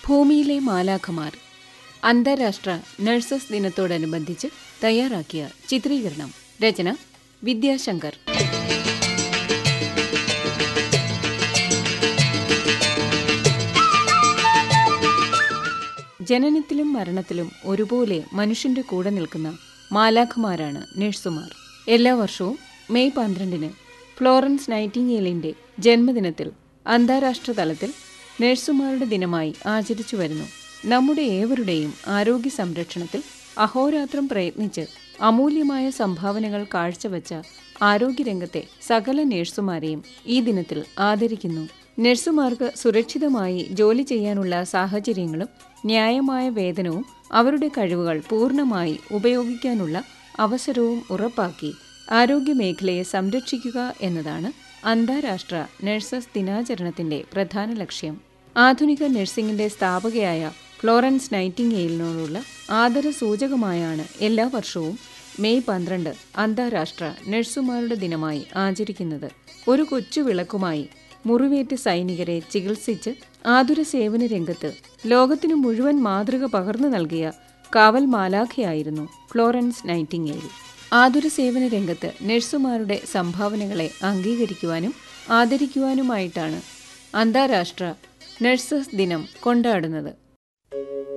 ഭൂമിയിലെ മാലാഖമാർ അന്താരാഷ്ട്ര നഴ്സസ് ദിനത്തോടനുബന്ധിച്ച് തയ്യാറാക്കിയ ചിത്രീകരണം രചന വിദ്യാശങ്കർ ജനനത്തിലും മരണത്തിലും ഒരുപോലെ മനുഷ്യന്റെ കൂടെ നിൽക്കുന്ന മാലാഖമാരാണ് നഴ്സുമാർ എല്ലാ വർഷവും മെയ് പന്ത്രണ്ടിന് ഫ്ലോറൻസ് നൈറ്റിംഗേലിന്റെ ജന്മദിനത്തിൽ അന്താരാഷ്ട്ര തലത്തിൽ നഴ്സുമാരുടെ ദിനമായി ആചരിച്ചു വരുന്നു നമ്മുടെ ഏവരുടെയും ആരോഗ്യ സംരക്ഷണത്തിൽ അഹോരാത്രം പ്രയത്നിച്ച് അമൂല്യമായ സംഭാവനകൾ കാഴ്ചവെച്ച ആരോഗ്യരംഗത്തെ സകല നഴ്സുമാരെയും ഈ ദിനത്തിൽ ആദരിക്കുന്നു നഴ്സുമാർക്ക് സുരക്ഷിതമായി ജോലി ചെയ്യാനുള്ള സാഹചര്യങ്ങളും ന്യായമായ വേതനവും അവരുടെ കഴിവുകൾ പൂർണ്ണമായി ഉപയോഗിക്കാനുള്ള അവസരവും ഉറപ്പാക്കി ആരോഗ്യമേഖലയെ സംരക്ഷിക്കുക എന്നതാണ് അന്താരാഷ്ട്ര നഴ്സസ് ദിനാചരണത്തിന്റെ പ്രധാന ലക്ഷ്യം ആധുനിക നഴ്സിംഗിന്റെ സ്ഥാപകയായ ഫ്ലോറൻസ് നൈറ്റിംഗെയിലിനോടുള്ള ആദര സൂചകമായാണ് എല്ലാ വർഷവും മെയ് പന്ത്രണ്ട് അന്താരാഷ്ട്ര നഴ്സുമാരുടെ ദിനമായി ആചരിക്കുന്നത് ഒരു കൊച്ചു വിളക്കുമായി മുറിവേറ്റ സൈനികരെ ചികിത്സിച്ച് ആതുര സേവന രംഗത്ത് ലോകത്തിനു മുഴുവൻ മാതൃക പകർന്നു നൽകിയ കാവൽ മാലാഖയായിരുന്നു ഫ്ലോറൻസ് നൈറ്റിംഗേൽ ആതുര സേവന രംഗത്ത് നഴ്സുമാരുടെ സംഭാവനകളെ അംഗീകരിക്കുവാനും ആദരിക്കുവാനുമായിട്ടാണ് അന്താരാഷ്ട്ര നഴ്സസ് ദിനം കൊണ്ടാടുന്നത്